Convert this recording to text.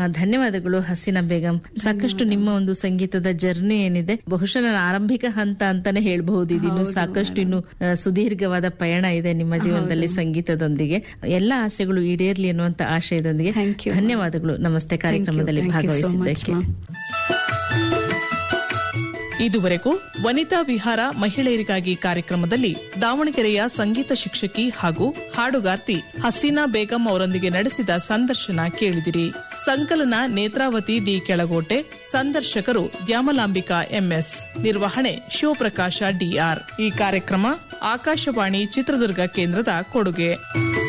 ಧನ್ಯವಾದಗಳು ಹಸೀನಾ ಬೇಗಂ ಸಾಕಷ್ಟು ನಿಮ್ಮ ಒಂದು ಸಂಗೀತದ ಜರ್ನಿ ಏನಿದೆ ಬಹುಶಃ ನಾನು ಆರಂಭಿಕ ಹಂತ ಅಂತಾನೆ ಹೇಳ್ಬಹುದು ಇದಿನ್ನು ಸಾಕಷ್ಟು ಇನ್ನು ಆ, ಸುದೀರ್ಘವಾದ ಪಯಣ ಇದೆ ನಿಮ್ಮ ಜೀವನದಲ್ಲಿ ಸಂಗೀತದೊಂದಿಗೆ ಎಲ್ಲ ಆಸೆಗಳು ಈಡೇರ್ಲಿ ಅನ್ನುವಂತ ಆಶಯದೊಂದಿಗೆ Thank you. ಧನ್ಯವಾದಗಳು ನಮಸ್ತೆ ಕಾರ್ಯಕ್ರಮದಲ್ಲಿ Thank you so much, ಭಾಗವಹಿಸಿದ್ದಕ್ಕೆ ma'am. ಇದುವರೆಗೂ ವನಿತಾ ವಿಹಾರ ಮಹಿಳೆಯರಿಗಾಗಿ ಕಾರ್ಯಕ್ರಮದಲ್ಲಿ ದಾವಣಗೆರೆಯ ಸಂಗೀತ ಶಿಕ್ಷಕಿ ಹಾಗೂ ಹಾಡುಗಾರ್ತಿ ಹಸೀನಾ ಬೇಗಂ ಅವರೊಂದಿಗೆ ನಡೆಸಿದ ಸಂದರ್ಶನ ಕೇಳಿದಿರಿ ಸಂಕಲನ ನೇತ್ರಾವತಿ ಡಿ ಕೆಳಗೋಟೆ ಸಂದರ್ಶಕರು ದ್ಯಾಮಲಾಂಬಿಕಾ ಎಂಎಸ್ ನಿರ್ವಹಣೆ ಶಿವಪ್ರಕಾಶ ಡಿಆರ್ ಈ ಕಾರ್ಯಕ್ರಮ ಆಕಾಶವಾಣಿ ಚಿತ್ರದುರ್ಗ ಕೇಂದ್ರದ ಕೊಡುಗೆ